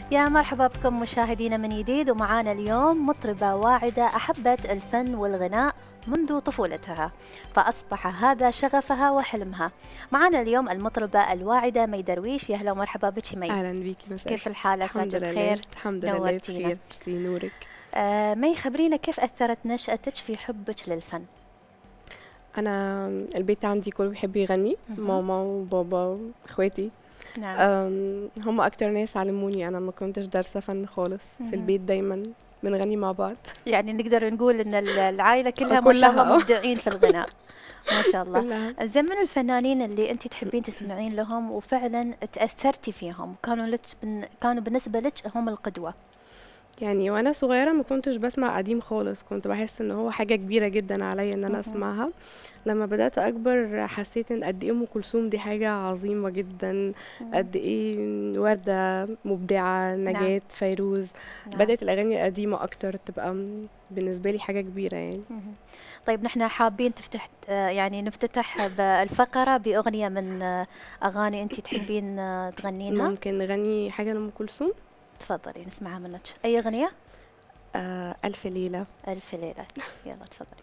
يا مرحبا بكم مشاهدينا من جديد ومعانا اليوم مطربة واعدة أحبت الفن والغناء منذ طفولتها فأصبح هذا شغفها وحلمها معنا اليوم المطربة الواعدة مي درويش يا أهلا ومرحبا بك مي اهلا بيكي مساء كيف الحال الحمد عساك لله بخير الحمد لله نورتينا. بخير في نورك آه مي خبرينا كيف أثرت نشأتك في حبك للفن انا البيت عندي كله بيحب يغني مهم. ماما وبابا واخواتي نعم أم، هم اكتر ناس علموني انا ما كنتش دارسه فن خالص مهم. في البيت دايما بنغني مع بعض يعني نقدر نقول ان ال- العائله كلها ما كلها، شاء الله آه. مبدعين في الغناء ما شاء الله كلها زين من الفنانين اللي انت تحبين تسمعين لهم وفعلا تاثرتي فيهم كانوا لك بن... كانوا بالنسبه لك هم القدوه يعني وانا صغيره ما كنتش بسمع قديم خالص كنت بحس ان هو حاجه كبيره جدا عليا ان انا مهم. اسمعها لما بدات اكبر حسيت ان قد ايه ام كلثوم دي حاجه عظيمه جدا قد ايه ورده مبدعه نجاة فيروز نعم. بدات الاغاني القديمه اكتر تبقى م- بالنسبه لي حاجه كبيره يعني مهم. طيب نحن حابين تفتح آه، يعني نفتتح بالفقره باغنيه من آه، اغاني انت تحبين آه، تغنينها ممكن نغني حاجه لام كلثوم تفضلي نسمعها منك اي اغنيه آه الف ليله الف ليله يلا تفضلي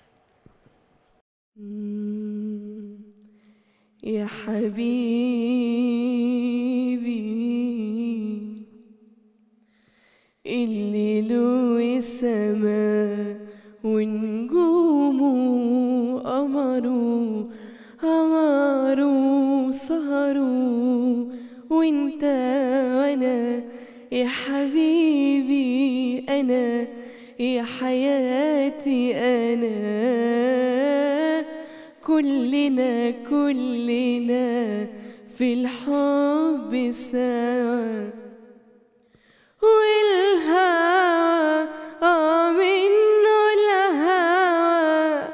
يا حبيبي الليل والسماء ونجومه قمروا قمروا سهروا وانت وانا يا حبيبي انا يا حياتي انا كلنا كلنا في الحب سوا والهوى آه منه الهوى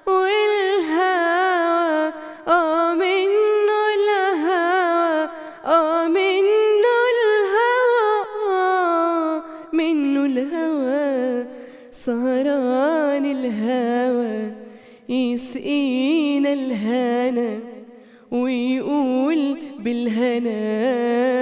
والهوى آه منه الهوى آه منه الهوى آه منه الهوى سهران الهوى يسقينا الهنا ويقول بالهنا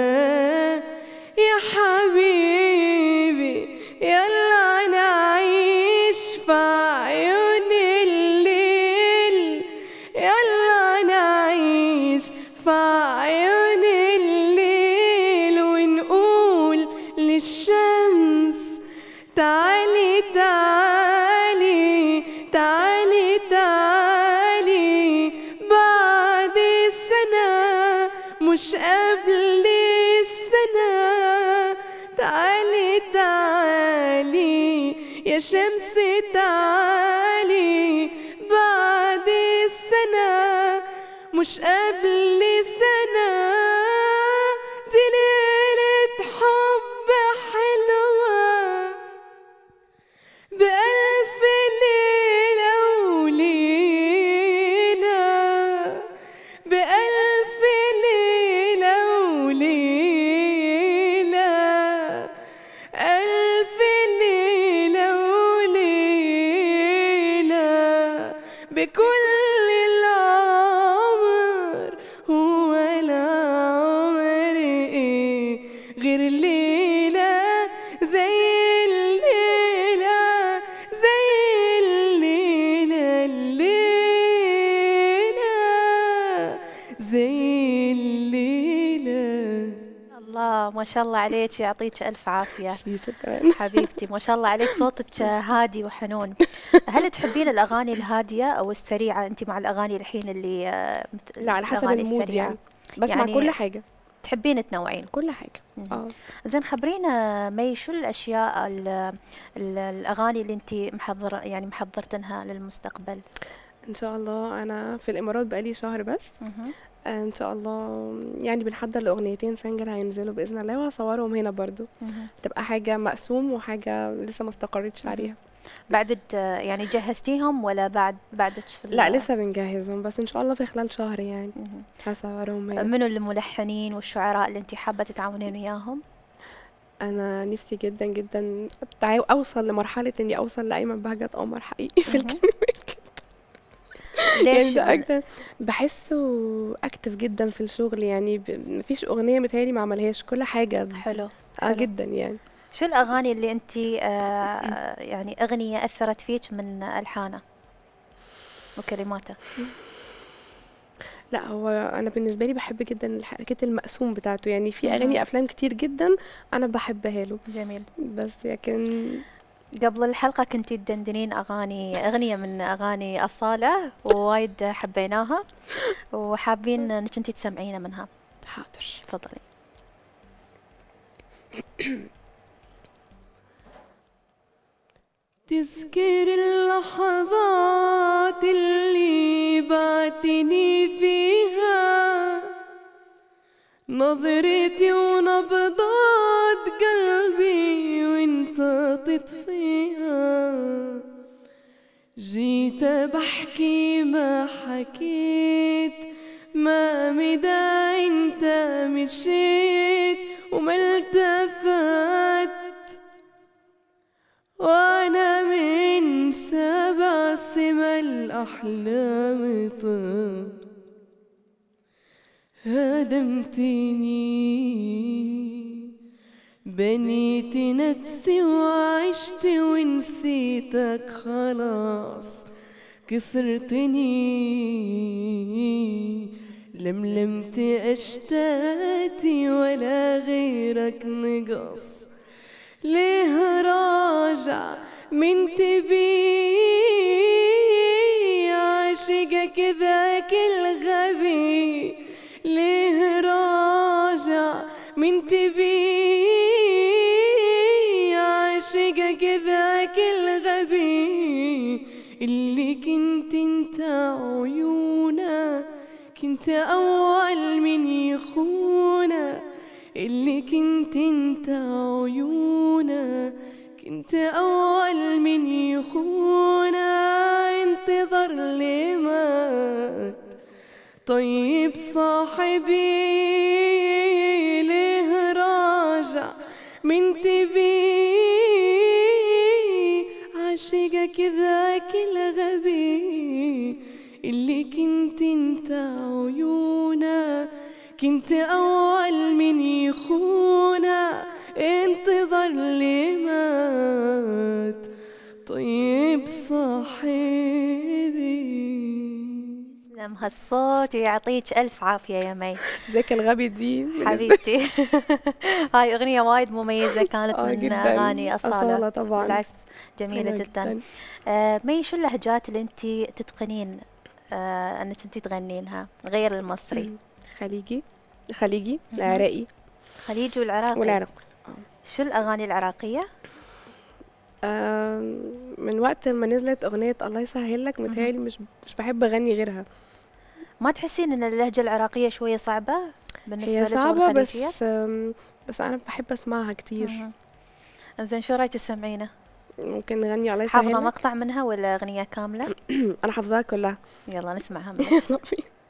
يا حبيبي يلا نعيش في عيون الليل يلا نعيش في عيون الليل ونقول للشمس تعالي تعالي تعالي تعالي بعد السنة مش قبل السنة تعالي تعالي يا شمس تعالي بعد السنة مش قبل سنة دي ليلة حب حلوة بألف ليلة وليلة بألف ليلة وليلة ألف ليلة وليلة بكل العمر هو العمر إيه غير ليلة زي الليلة زي الليلة الليلة زي الليلة الله ما شاء الله عليك يعطيك الف عافيه شكرا حبيبتي ما شاء الله عليك صوتك هادي وحنون هل تحبين الاغاني الهاديه او السريعه انت مع الاغاني الحين اللي آه، مثل لا على حسب الأغاني المود السريعة؟ يعني بسمع يعني كل حاجة تحبين تنوعين كل حاجة مهم. اه زين خبرينا مي شو الاشياء ال ال الاغاني اللي انت محضره يعني محضرتنها للمستقبل ان شاء الله انا في الامارات بقالي شهر بس مهم. ان شاء الله يعني بنحضر لاغنيتين سنجل هينزلوا باذن الله وهصورهم هنا برضو مهم. تبقى حاجه مقسوم وحاجه لسه ما استقرتش مهم. عليها بعد الت- يعني جهزتيهم ولا بعد بعدك في لا ال- لسه بنجهزهم بس ان شاء الله في خلال شهر يعني مهم. هصورهم هنا منو الملحنين والشعراء اللي انت حابه تتعاونين وياهم انا نفسي جدا جدا أتع- اوصل لمرحله اني اوصل لايمن بهجت قمر حقيقي في مهم. الكلمات يعني ليش ده بال- اكتر بحسه اكتف جدا في الشغل يعني ب... مفيش اغنيه متهيألي ما عملهاش كل حاجه حلو اه حلو. جدا يعني شو الأغاني اللي أنت آه يعني أغنية أثرت فيك من ألحانه وكلماته لا هو انا بالنسبه لي بحب جدا الحركات المقسوم بتاعته يعني في مهم. اغاني افلام كتير جدا انا بحبها له جميل بس لكن قبل الحلقة كنت تدندنين أغاني أغنية من أغاني أصالة ووايد حبيناها وحابين إنك أنت تسمعينا منها حاضر تفضلي تذكر اللحظات اللي بعتني فيها نظرتي ونبضات قلبي وانت تطفيها جيت بحكي ما حكيت ما مدى انت مشيت وما التفت وانا من سبع سما الاحلام طب هدمتني بنيت نفسي وعشت ونسيتك خلاص كسرتني لملمت اشتاتي ولا غيرك نقص ليه راجع من تبي عاشقك ذاك الغبي ليه راجع من تبي عاشقك ذاك الغبي اللي كنت انت عيونه كنت اول من يخونه اللي كنت انت عيونه كنت اول من يخونه انتظر لمات طيب صاحبي ليه راجع من تبي عاشقك ذاك الغبي اللي كنت انت عيونه كنت أول من يخونه انتظر لمات طيب صاحبي لم هالصوت ويعطيك ألف عافية يا مي ذاك الغبي دي بالنسبة- حبيبتي هاي أغنية وايد مميزة كانت آه من جداً. أغاني أصالة أصالة طبعا بالعكس جميلة حلوة جدا آه مي شو اللهجات اللي أنت تتقنين آه أنك أنت تغنينها غير المصري مم. خليجي خليجي مهم. العراقي خليجي والعراقي والعراق شو الأغاني العراقية؟ آم، من وقت ما نزلت أغنية الله يسهل لك متهيألي مش مش بحب أغني غيرها ما تحسين أن اللهجة العراقية شوية صعبة بالنسبة هي لك صعبة والخليجية؟ بس آم، بس أنا بحب أسمعها كتير مهم. زين شو رايك تسمعينا؟ ممكن نغني الله حافظة يسهل لك مقطع منها ولا أغنية كاملة؟ أنا حافظاها كلها يلا نسمعها منك.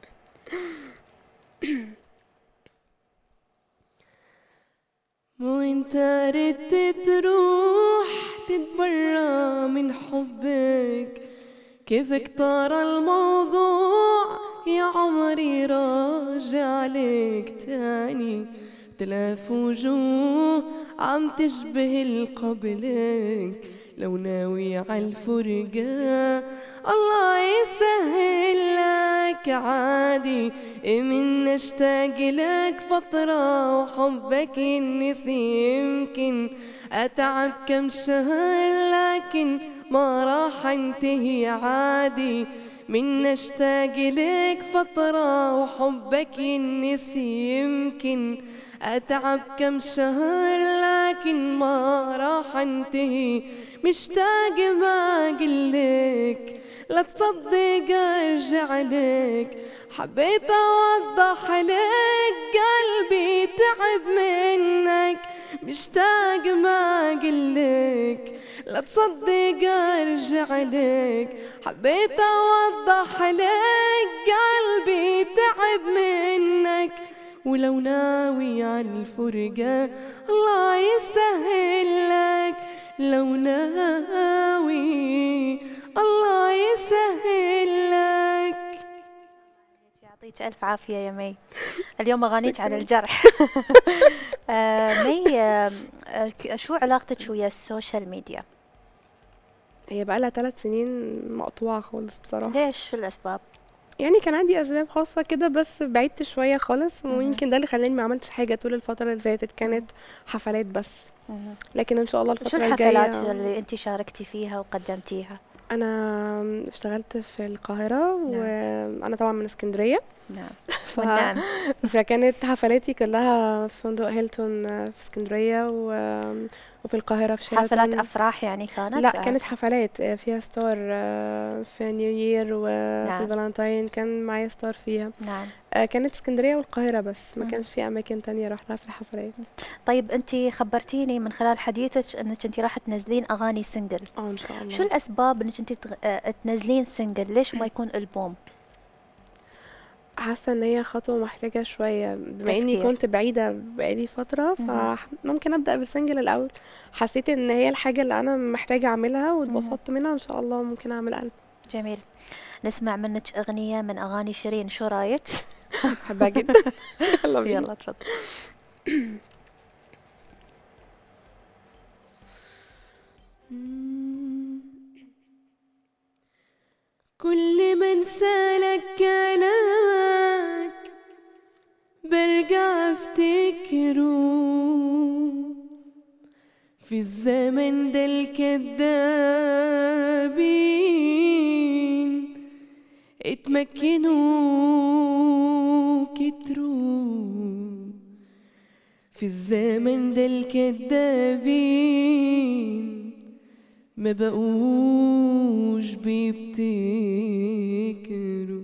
مو انت ردت تروح تتبرى من حبك كيفك طار الموضوع يا عمري راجع لك تاني تلاف وجوه عم تشبه القبلك لو ناوي عالفرقة الله يسهل لك عادي من اشتاق لك فترة وحبك النسي يمكن اتعب كم شهر لكن ما راح انتهي عادي من اشتاق لك فترة وحبك النسي يمكن اتعب كم شهر لكن ما راح انتهي مشتاق ما قلك لا تصدق ارجع لك حبيت اوضح لك قلبي تعب منك مشتاق ما قلك لا تصدق ارجع لك حبيت اوضح لك قلبي تعب منك ولو ناوي على الفرقة الله يسهل لك لو ناوي الله يسهل لك يعطيك الف عافيه يا مي اليوم اغانيك على الجرح آه مي آه ك- شو علاقتك ويا السوشيال ميديا هي بقى لها ثلاث سنين مقطوعة خالص بصراحة ليش شو الاسباب يعني كان عندي أسباب خاصة كده بس بعدت شوية خالص مهم. ويمكن ده اللي خلاني ما عملتش حاجة طول الفترة اللي فاتت كانت حفلات بس لكن إن شاء الله شو الفترة الحفلات الجاية اللي انت شاركتي فيها وقدمتيها أنا اشتغلت في القاهرة وأنا طبعا من اسكندرية نعم ف... والنعم فكانت حفلاتي كلها في فندق هيلتون في اسكندرية و... وفي القاهرة في حفلات شيراتون افراح يعني كانت لا كانت حفلات فيها ستار في نيو يير وفي نعم. الفالنتاين كان معايا ستار فيها نعم آه، كانت اسكندرية والقاهرة بس ما مم. كانش في أماكن تانية رحتها في الحفلات طيب انت خبرتيني من خلال حديثك انك انت راح تنزلين اغاني سنجل اه إن شاء الله شو الاسباب انك انت تغ... آه، تنزلين سنجل ليش ما يكون البوم حاسة إن هي خطوة محتاجة شوية بما إني تفكير. كنت بعيدة بقالي فترة مهم. فممكن أبدأ بالسنجل الأول حسيت إن هي الحاجة اللي أنا محتاجة أعملها واتبسطت منها إن شاء الله ممكن أعمل ألبوم جميل نسمع منك اغنيه من اغاني شيرين شو رايك بحبها جدا يلا بينا يلا تفضل كل ما انسالك كلامك برجع افتكره في الزمن ده الكدابين اتمكنوا كتروا في الزمن ده الكدابين ما بقوش بيبتكروا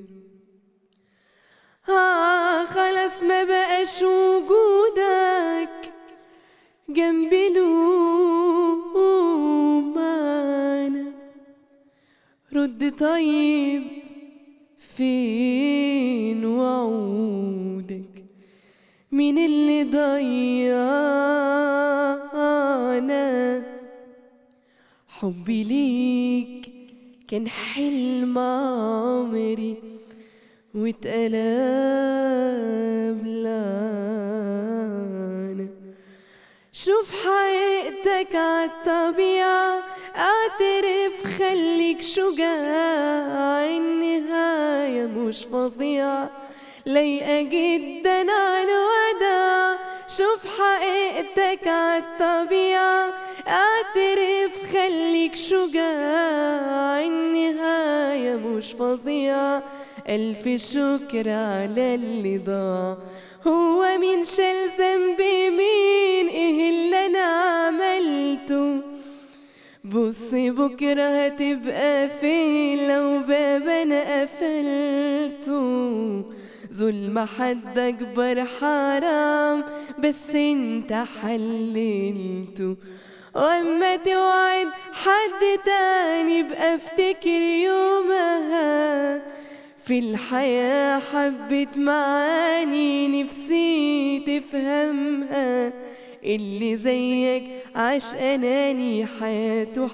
آه خلاص ما بقاش وجودك جنبي له معنى رد طيب فين وعودك مين اللي ضيعنا حبي ليك كان حلم عمري واتقلب لعنة شوف حقيقتك عالطبيعة اعترف خليك شجاع النهاية مش فظيعة لايقة جدا على الوداع شوف حقيقتك عالطبيعة اعترف خليك شجاع النهاية مش فظيعة ألف شكر على اللي ضاع هو مين شال ذنبي مين ايه اللي انا عملته بص بكرة هتبقى فين لو باب انا قفلته ظلم حد اكبر حرام بس انت حللته واما توعد حد تاني بقى افتكر يومها في الحياة حبت معاني نفسي تفهمها اللي زيك عاش أناني حياته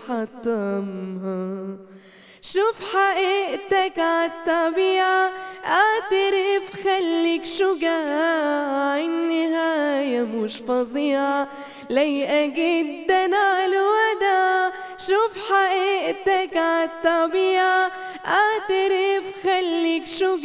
حطمها شوف حقيقتك عالطبيعة اعترف خليك شجاع النهاية مش فظيعة لايقة جدا على الوداع شوف حقيقتك عالطبيعة اعترف خليك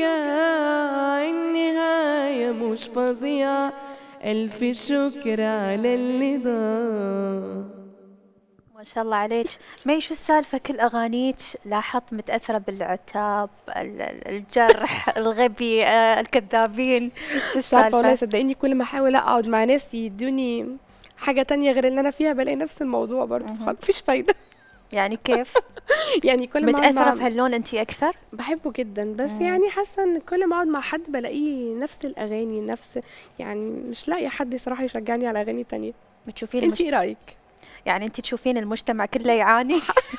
شجاع النهاية مش فظيعة ألف شكر على اللي ضاع ما شاء الله عليك مي شو السالفة كل أغانيك لاحظت متأثرة بالعتاب ال- ال- الجرح الغبي آه، الكذابين شو مش عارفة والله السالفة صدقيني كل ما احاول اقعد مع ناس يدوني حاجة تانية غير اللي انا فيها بلاقي نفس الموضوع برضه مهم. فخلاص مفيش فايدة يعني كيف يعني كل ما اقعد متأثرة مع في هاللون أنت أكثر بحبه جدا بس مم. يعني حاسة ان كل ما اقعد مع حد بلاقيه نفس الاغاني نفس يعني مش لاقي حد صراحة يشجعني على اغاني تانية بتشوفين انت المج... ايه رايك يعني أنت تشوفين المجتمع كله يعاني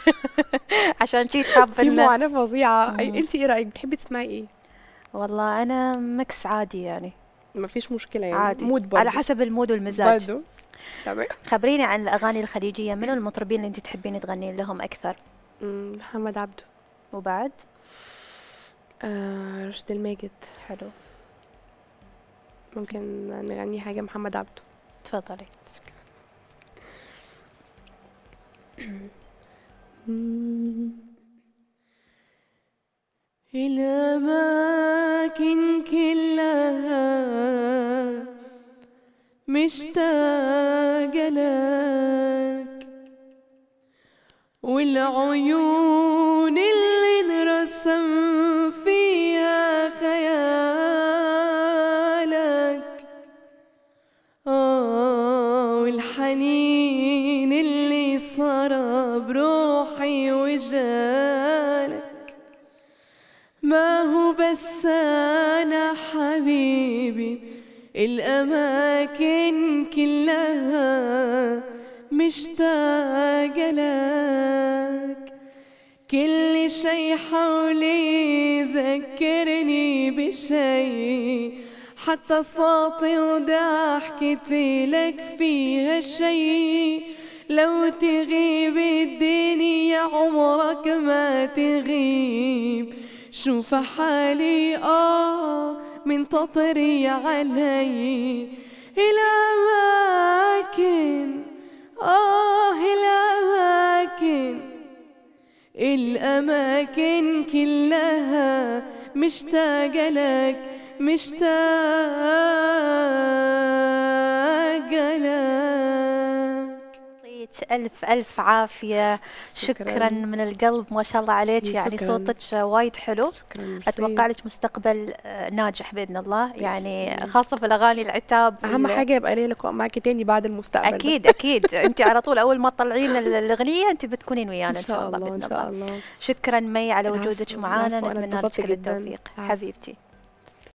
عشان شي تحب في إنه- معاناة فظيعة مم. انت ايه رايك بتحبي تسمعي ايه والله أنا مكس عادي يعني مفيش مشكلة يعني عادي مود برضه على حسب المود والمزاج برضه تمام خبريني عن الأغاني الخليجية من المطربين اللي أنت تحبين تغنين لهم أكثر مم، محمد عبده وبعد آه رشد الماجد حلو ممكن نغني حاجة محمد عبده تفضلي الأماكن كلها مشتاقة لك والعيون اللي انرسم فيها خيالك آه والحنين اللي صار بروحي وجالك ما هو بس أنا حبيبي الأماكن كلها مشتاقة لك كل شي حولي ذكرني بشي حتى صوتي وضحكتي لك فيها شي لو تغيب الدنيا عمرك ما تغيب شوف حالي آه من تطري علي الأماكن آه الأماكن الأماكن كلها مشتاقة لك مشتاقة لك يعطيك ألف ألف عافية شكرا, شكراً. من القلب ما شاء الله عليك يعني شكراً. صوتك وايد حلو شكرا ميرسي. أتوقع لك مستقبل آه، ناجح بإذن الله يعني خاصة في الأغاني العتاب أهم ال- حاجة يبقى لي لقاء معاكي تاني بعد المستقبل ده. أكيد أكيد أنت على طول أول ما تطلعين ال- الأغنية أنت بتكونين ويانا إن شاء الله بإذن إن شاء الله شكرا مي على العفو، وجودك معنا العفو، أنا نتمنى لك اتبسطت كل جداً. التوفيق العفو. حبيبتي